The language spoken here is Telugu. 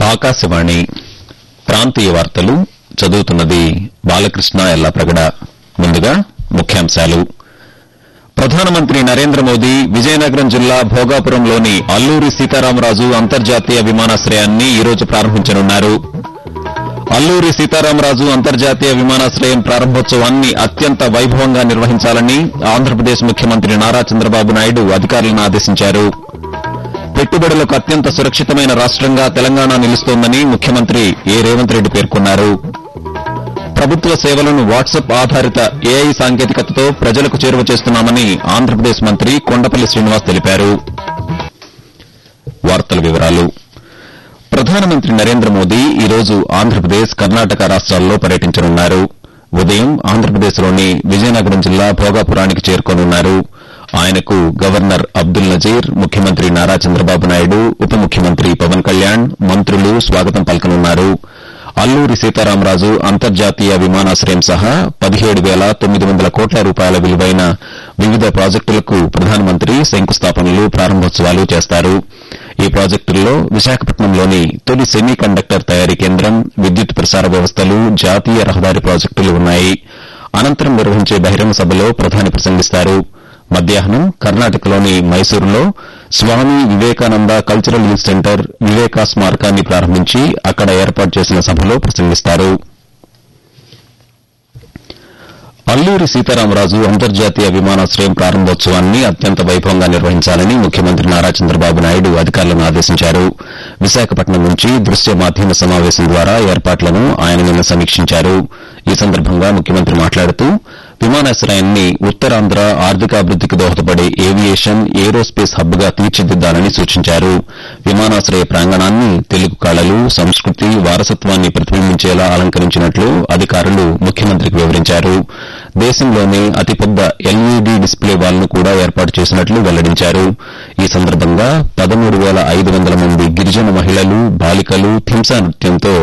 ఆకాశవాణి ప్రాంతీయ వార్తలు చదువుతున్నది బాలకృష్ణ ఎల్లాప్రగడ ముందుగా ముఖ్యాంశాలు ప్రధానమంత్రి నరేంద్ర మోదీ విజయనగరం జిల్లా భోగాపురంలోని అల్లూరి సీతారామరాజు అంతర్జాతీయ విమానాశ్రయాన్ని ఈ రోజు ప్రారంభించనున్నారు అల్లూరి సీతారామరాజు అంతర్జాతీయ విమానాశ్రయం ప్రారంభోత్సవాన్ని అత్యంత వైభవంగా నిర్వహించాలని ఆంధ్రప్రదేశ్ ముఖ్యమంత్రి నారా చంద్రబాబు నాయుడు అధికారులను ఆదేశించారు పెట్టుబడులకు అత్యంత సురక్షితమైన రాష్టంగా తెలంగాణ నిలుస్తోందని ముఖ్యమంత్రి ఏ రేవంత్ రెడ్డి పేర్కొన్నారు ప్రభుత్వ సేవలను వాట్సాప్ ఆధారిత ఏఐ సాంకేతికతతో ప్రజలకు చేరువ చేస్తున్నామని ఆంధ్రప్రదేశ్ మంత్రి కొండపల్లి శ్రీనివాస్ తెలిపారు వార్తల వివరాలు ప్రధానమంత్రి నరేంద్ర మోదీ ఈ రోజు ఆంధ్రప్రదేశ్ కర్ణాటక రాష్ట్రాల్లో పర్యటించనున్నారు ఉదయం ఆంధ్రప్రదేశ్లోని విజయనగరం జిల్లా భోగాపురానికి చేరుకోనున్నారు ఆయనకు గవర్నర్ అబ్దుల్ నజీర్ ముఖ్యమంత్రి నారా చంద్రబాబు నాయుడు ఉప ముఖ్యమంత్రి పవన్ కళ్యాణ్ మంత్రులు స్వాగతం పలకనున్నారు అల్లూరి సీతారామరాజు అంతర్జాతీయ విమానాశ్రయం సహా పదిహేడు వేల తొమ్మిది వందల కోట్ల రూపాయల విలువైన వివిధ ప్రాజెక్టులకు ప్రధానమంత్రి శంకుస్థాపనలు ప్రారంభోత్సవాలు చేస్తారు ఈ ప్రాజెక్టుల్లో విశాఖపట్నంలోని తొలి సెమీ కండక్టర్ తయారీ కేంద్రం విద్యుత్ ప్రసార వ్యవస్థలు జాతీయ రహదారి ప్రాజెక్టులు ఉన్నాయి అనంతరం నిర్వహించే బహిరంగ సభలో ప్రధాని ప్రసంగిస్తారు మధ్యాహ్నం కర్ణాటకలోని మైసూరులో Swami Vivekananda cultural youth centre Viveka స్మారకాన్ని ప్రారంభించి అక్కడ ఏర్పాటు చేసిన సభలో ప్రసంగిస్తారు అల్లూరి సీతారామరాజు అంతర్జాతీయ విమానాశ్రయం ప్రారంభోత్సవాన్ని అత్యంత వైభవంగా నిర్వహించాలని ముఖ్యమంత్రి నారా చంద్రబాబు నాయుడు అధికారులను ఆదేశించారు విశాఖపట్నం నుంచి దృశ్య మాధ్యమ సమావేశం ద్వారా ఏర్పాట్లను ఆయన నిన్న సమీక్షించారు ఈ సందర్భంగా ముఖ్యమంత్రి మాట్లాడుతూ విమానాశ్రయాన్ని ఉత్తరాంధ్ర ఆర్థికాభివృద్దికి దోహదపడే ఏవియేషన్ ఏరోస్పేస్ హబ్ గా తీర్చిదిద్దాలని సూచించారు విమానాశ్రయ ప్రాంగణాన్ని తెలుగు కళలు సంస్కృతి వారసత్వాన్ని ప్రతిబింబించేలా అలంకరించినట్లు అధికారులు ముఖ్యమంత్రికి వివరించారు దేశంలోనే అతిపెద్ద ఎల్ఈడీ డిస్ప్లే వాల్ను కూడా ఏర్పాటు చేసినట్లు వెల్లడించారు ఈ సందర్భంగా పదమూడు వేల ఐదు వందల మంది గిరిజన మహిళలు బాలికలు థింసా నృత్యంతో